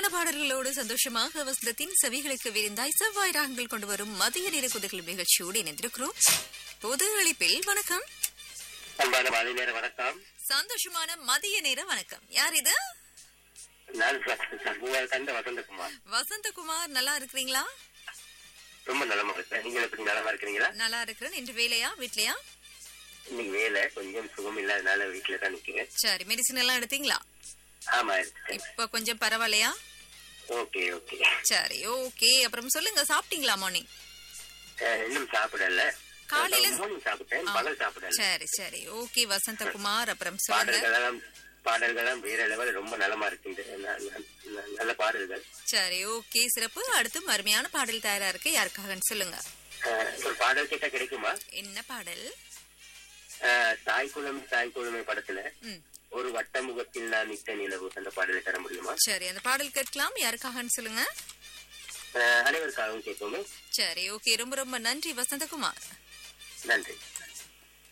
பாடல்களோடு சந்தோஷமாக வசந்தத்தின் செவிகளுக்கு விரிந்தாய் செவ்வாய் ராகங்கள் கொண்டு வரும் மதிய நேர குதிகள் நிகழ்ச்சியோடு இணைந்திருக்கிறோம் பொது அளிப்பில் வணக்கம் அன்பான மாலை நேர வணக்கம் சந்தோஷமான மதிய நேர வணக்கம் யார் இது நான் ச- உங்கள் கண்ட வசந்தகுமார் வசந்தகுமார் நல்லா இருக்கிறீங்களா ரொம்ப நலமா இருக்கேன் நீங்க எப்படி நலமா இருக்கிறீங்களா நல்லா இருக்கிறேன் இன்று வேலையா வீட்லயா இன்னைக்கு வேலை கொஞ்சம் சுகம் இல்லாதனால வீட்டுல தான் நிக்கிறேன் சரி மெடிசின் எல்லாம் எடுத்தீங்களா ஆமா இருக்கேன் இப்ப கொஞ்சம் பரவாயில்லையா ஓகே ஓகே சரி ஓகே அப்புறம் சொல்லுங்க சாப்பிட்டீங்களா மார்னிங் அஹ், இன்னும் சாப்பிடல காலையில- மார்னிங் சாப்பிட்டேன் பகல் சாப்பிடல சரி சரி ஓகே வசந்தகுமார் அப்புறம் சொல்லுங்க பாடல்களெல்லாம் பாடல்கள்லாம் வேற லெவல் ரொம்ப நலமா இருக்கு ந- ந- ந- நல்ல பாடல்கள் சரி ஓகே சிறப்பு அடுத்து அருமையான பாடல் தயாரா இருக்கு யாருக்காகன்னு சொல்லுங்க அஹ், ஒரு பாடல் கேட்டா கிடைக்குமா என்ன பாடல் அஹ், தாய் குளம் தாய் குளமை படத்துல ம் ஒரு வட்ட முகத்தில் நான் நித்த நிலவு அந்த பாடலை தர முடியுமா சரி அந்த பாடல் கேட்கலாம் யாருக்காகன்னு சொல்லுங்க அஹ், அனைவருக்காகவும் கேட்போமே சரி ஓகே ரொம்ப ரொம்ப நன்றி வசந்தகுமார் நன்றி